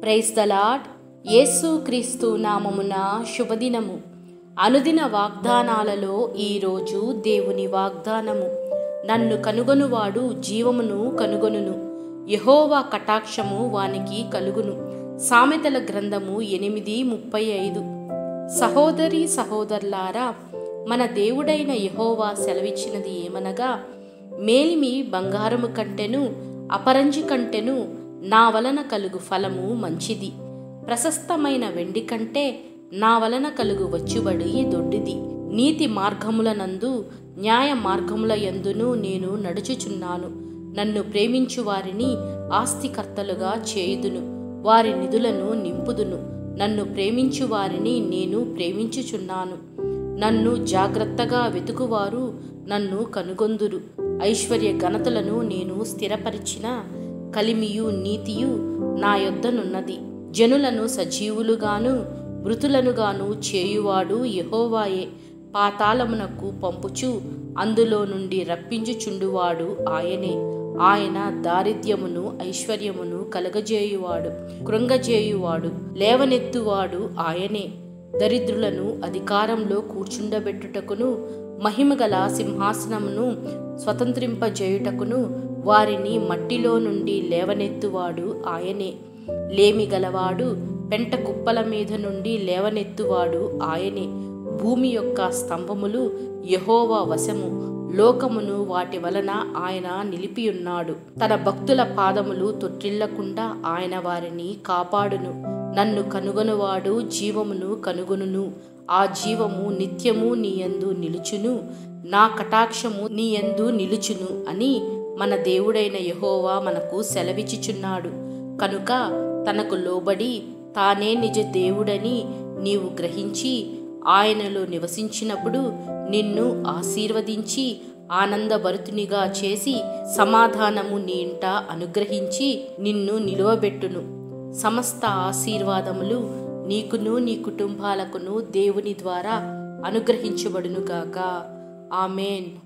praise the lord యేసు క్రీస్తు నామమున శుభదినము అనుదిన వాగ్దానాలలో ఈరోజు దేవుని వాగ్దానము నన్ను కనుగొనువాడు జీవమును కనుగొనును యహోవా కటాక్షము వానికి కలుగును సామెతల గ్రంథము ఎనిమిది ముప్పై ఐదు సహోదరి సహోదరులారా మన దేవుడైన యహోవా సెలవిచ్చినది ఏమనగా మేలిమి బంగారము కంటెను అపరంజి కంటెను నా వలన కలుగు ఫలము మంచిది ప్రశస్తమైన వెండి కంటే నా వలన కలుగు వచ్చుబడి దొడ్డిది నీతి మార్గములనందు న్యాయ మార్గముల యందును నేను నడుచుచున్నాను నన్ను ప్రేమించు వారిని ఆస్తికర్తలుగా చేయుదును వారి నిధులను నింపుదును నన్ను ప్రేమించు వారిని నేను ప్రేమించుచున్నాను నన్ను జాగ్రత్తగా వెతుకువారు నన్ను కనుగొందురు ఐశ్వర్య ఘనతలను నేను స్థిరపరిచిన కలిమియు నీతియు నా యొద్దనున్నది జనులను సజీవులుగాను మృతులనుగాను చేయువాడు యహోవాయే పాతాళమునకు పంపుచు అందులో నుండి రప్పించుచుండువాడు ఆయనే ఆయన దారిద్ర్యమును ఐశ్వర్యమును కలగజేయువాడు కృంగజేయువాడు లేవనెత్తువాడు ఆయనే దరిద్రులను అధికారంలో కూర్చుండబెట్టుటకును మహిమగల సింహాసనమును స్వతంత్రింపజేయుటకును వారిని మట్టిలో నుండి లేవనెత్తువాడు ఆయనే లేమి గలవాడు పెంట కుప్పల మీద నుండి లేవనెత్తువాడు ఆయనే భూమి యొక్క స్తంభములు యహోవా వశము లోకమును వాటి వలన ఆయన నిలిపియున్నాడు తన భక్తుల పాదములు తొట్టిల్లకుండా ఆయన వారిని కాపాడును నన్ను కనుగొనువాడు జీవమును కనుగొనును ఆ జీవము నిత్యము నీయందు నిలుచును నా కటాక్షము నీయందు నిలుచును అని మన దేవుడైన యహోవా మనకు సెలవిచ్చుచున్నాడు కనుక తనకు లోబడి తానే నిజ దేవుడని నీవు గ్రహించి ఆయనలో నివసించినప్పుడు నిన్ను ఆశీర్వదించి ఆనందభరితునిగా చేసి సమాధానము నీ ఇంట అనుగ్రహించి నిన్ను నిలువబెట్టును సమస్త ఆశీర్వాదములు నీకును నీ కుటుంబాలకును దేవుని ద్వారా అనుగ్రహించబడునుగాక ఆమెన్